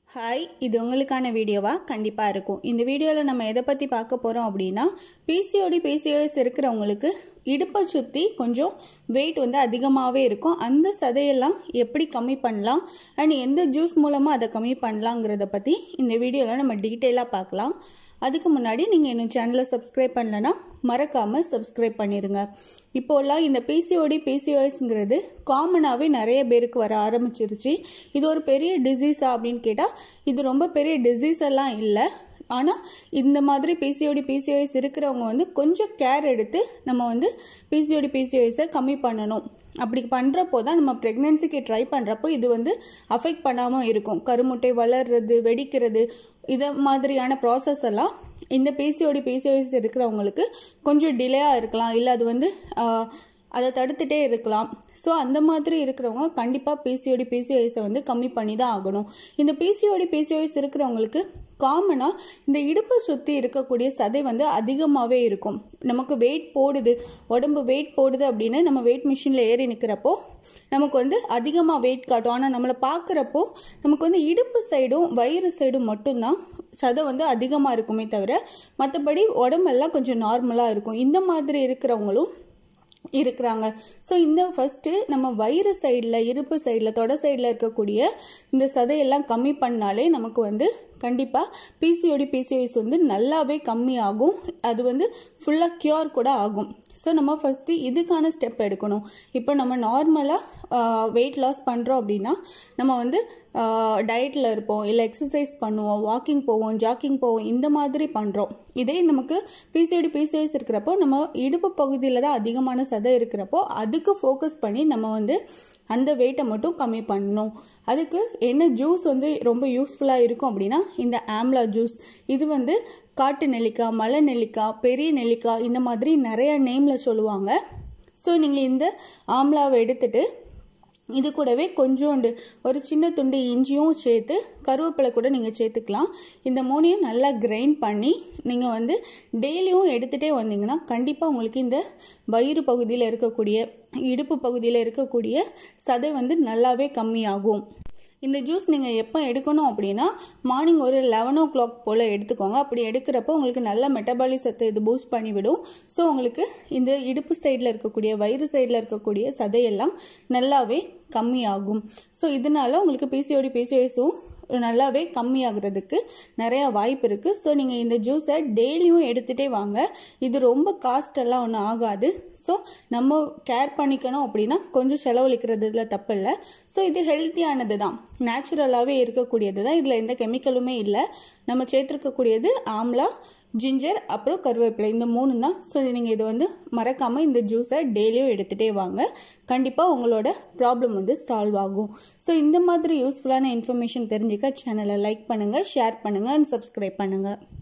hi இது உங்களுக்கான வீடியோவா கண்டிப்பாக இருக்கும் இந்த வீடியோவில் நம்ம எதை பற்றி பார்க்க போகிறோம் அப்படின்னா பிசிஓடி பிசிஓஎஸ் இருக்கிறவங்களுக்கு இடுப்பை சுற்றி கொஞ்சம் வெயிட் வந்து அதிகமாகவே இருக்கும் அந்த சதையெல்லாம் எப்படி கம்மி பண்ணலாம் அண்ட் எந்த ஜூஸ் மூலமாக அதை கம்மி பண்ணலாங்கிறத பற்றி இந்த வீடியோவில் நம்ம டீட்டெயிலாக பார்க்கலாம் அதுக்கு முன்னாடி நீங்கள் இன்னும் சேனலை சப்ஸ்கிரைப் பண்ணலன்னா மறக்காமல் சப்ஸ்கிரைப் பண்ணிடுங்க இப்போல்லாம் இந்த பிசிஓடி பிசிஓஎஸ்ங்கிறது காமனாகவே நிறைய பேருக்கு வர ஆரம்பிச்சிருச்சு இது ஒரு பெரிய டிசீஸா அப்படின்னு கேட்டால் இது ரொம்ப பெரிய டிசீஸ் எல்லாம் இல்லை ஆனால் இந்த மாதிரி பிசிஓடி பிசிஓஎஸ் இருக்கிறவங்க வந்து கொஞ்சம் கேர் எடுத்து நம்ம வந்து பிசிஓடி பிசிஓஎஸை கம்மி பண்ணணும் அப்படி பண்ணுறப்போ தான் நம்ம ப்ரெக்னென்சிக்கு ட்ரை பண்ணுறப்போ இது வந்து அஃபெக்ட் பண்ணாமல் இருக்கும் கருமுட்டை வளர்றது வெடிக்கிறது இதை மாதிரியான ப்ராசஸ் எல்லாம் இந்த பிசிஓடி பிசிஓஎஸ் இருக்கிறவங்களுக்கு கொஞ்சம் டிலேயாக இருக்கலாம் இல்லை அது வந்து ஆஹ், அதை தடுத்துட்டே இருக்கலாம் ஸோ அந்த மாதிரி இருக்கிறவங்க கண்டிப்பாக பிசிஓடி பிசிஓஎஸை வந்து கம்மி பண்ணி தான் ஆகணும் இந்த பிசிஓடி பிசிஓஎஸ் இருக்கிறவங்களுக்கு காமனாக இந்த இடுப்பை சுற்றி இருக்கக்கூடிய சதை வந்து அதிகமாகவே இருக்கும் நமக்கு வெயிட் போடுது உடம்பு வெயிட் போடுது அப்படின்னு நம்ம வெயிட் மிஷினில் ஏறி நிற்கிறப்போ நமக்கு வந்து அதிகமாக வெயிட் காட்டும் ஆனால் நம்மளை பார்க்குறப்போ நமக்கு வந்து இடுப்பு சைடும் வயிறு சைடும் மட்டும்தான் சதை வந்து அதிகமாக இருக்குமே தவிர மற்றபடி உடம்பெல்லாம் கொஞ்சம் நார்மலாக இருக்கும் இந்த மாதிரி இருக்கிறவங்களும் இருக்கிறாங்க ஸோ இந்த ஃபஸ்ட்டு நம்ம வயிறு சைடில் இருப்பு சைடில் தொட சைடில் இருக்கக்கூடிய இந்த சதையெல்லாம் கம்மி பண்ணாலே நமக்கு வந்து கண்டிப்பாக பிசிஓடி பிசிஓஎஸ் வந்து நல்லாவே கம்மியாகும் அது வந்து ஃபுல்லாக க்யூர் கூட ஆகும் ஸோ நம்ம ஃபஸ்ட்டு இதுக்கான ஸ்டெப் எடுக்கணும் இப்போ நம்ம நார்மலாக வெயிட் லாஸ் பண்ணுறோம் அப்படின்னா நம்ம வந்து டயட்டில் இருப்போம் இல்லை எக்ஸசைஸ் பண்ணுவோம் வாக்கிங் போவோம் ஜாக்கிங் போவோம் இந்த மாதிரி பண்ணுறோம் இதே நமக்கு பிசிஓடி பிசிஓஎஸ் இருக்கிறப்போ நம்ம இடுப்பு பகுதியில் தான் அதிகமான சதை இருக்கிறப்போ அதுக்கு ஃபோக்கஸ் பண்ணி நம்ம வந்து அந்த வெயிட்டை மட்டும் கம்மி பண்ணணும் அதுக்கு என்ன ஜூஸ் வந்து ரொம்ப யூஸ்ஃபுல்லாக இருக்கும் அப்படின்னா இந்த ஆம்லா ஜூஸ் இது வந்து காட்டு நெல்லிக்காய் மலை நெல்லிக்காய் பெரிய நெல்லிக்காய் இந்த மாதிரி நிறைய நேமில் சொல்லுவாங்க ஸோ நீங்கள் இந்த ஆம்லாவை எடுத்துட்டு இது கூடவே கொஞ்சோண்டு ஒரு சின்ன துண்டு இஞ்சியும் சேர்த்து கருவேப்பிலை கூட நீங்கள் சேர்த்துக்கலாம் இந்த மூணையும் நல்லா கிரைண்ட் பண்ணி நீங்கள் வந்து டெய்லியும் எடுத்துகிட்டே வந்தீங்கன்னா கண்டிப்பாக உங்களுக்கு இந்த வயிறு பகுதியில் இருக்கக்கூடிய இடுப்பு பகுதியில் இருக்கக்கூடிய சதை வந்து நல்லாவே கம்மியாகும் இந்த ஜூஸ் நீங்கள் எப்போ எடுக்கணும் அப்படின்னா மார்னிங் ஒரு லெவன் ஓ கிளாக் போல் எடுத்துக்கோங்க அப்படி எடுக்கிறப்போ உங்களுக்கு நல்ல மெட்டபாலிசத்தை இது பூஸ்ட் பண்ணிவிடும் ஸோ உங்களுக்கு இந்த இடுப்பு சைடில் இருக்கக்கூடிய வயிறு சைடில் இருக்கக்கூடிய சதையெல்லாம் நல்லாவே கம்மியாகும் ஸோ இதனால உங்களுக்கு பிசிஓடி பிசிஓஎஸும் நல்லாவே கம்மியாகிறதுக்கு நிறையா வாய்ப்பு இருக்குது ஸோ நீங்கள் இந்த ஜூஸை டெய்லியும் எடுத்துகிட்டே வாங்க இது ரொம்ப காஸ்டெல்லாம் ஒன்றும் ஆகாது ஸோ நம்ம கேர் பண்ணிக்கணும் அப்படின்னா கொஞ்சம் செலவழிக்கிறதுல தப்பு இல்லை ஸோ இது ஹெல்த்தியானது தான் நேச்சுரலாகவே இருக்கக்கூடியது தான் இதில் எந்த கெமிக்கலுமே இல்லை நம்ம சேர்த்துருக்கக்கூடியது ஆம்லா ஜிஞ்சர் அப்புறம் கருவேப்பிலை இந்த மூணு தான் ஸோ நீங்கள் இதை வந்து மறக்காமல் இந்த ஜூஸை டெய்லியும் எடுத்துகிட்டே வாங்க கண்டிப்பாக உங்களோட ப்ராப்ளம் வந்து சால்வ் ஆகும் ஸோ இந்த மாதிரி யூஸ்ஃபுல்லான இன்ஃபர்மேஷன் தெரிஞ்சுக்க சேனலை லைக் பண்ணுங்கள் ஷேர் பண்ணுங்கள் அண்ட் சப்ஸ்கிரைப் பண்ணுங்கள்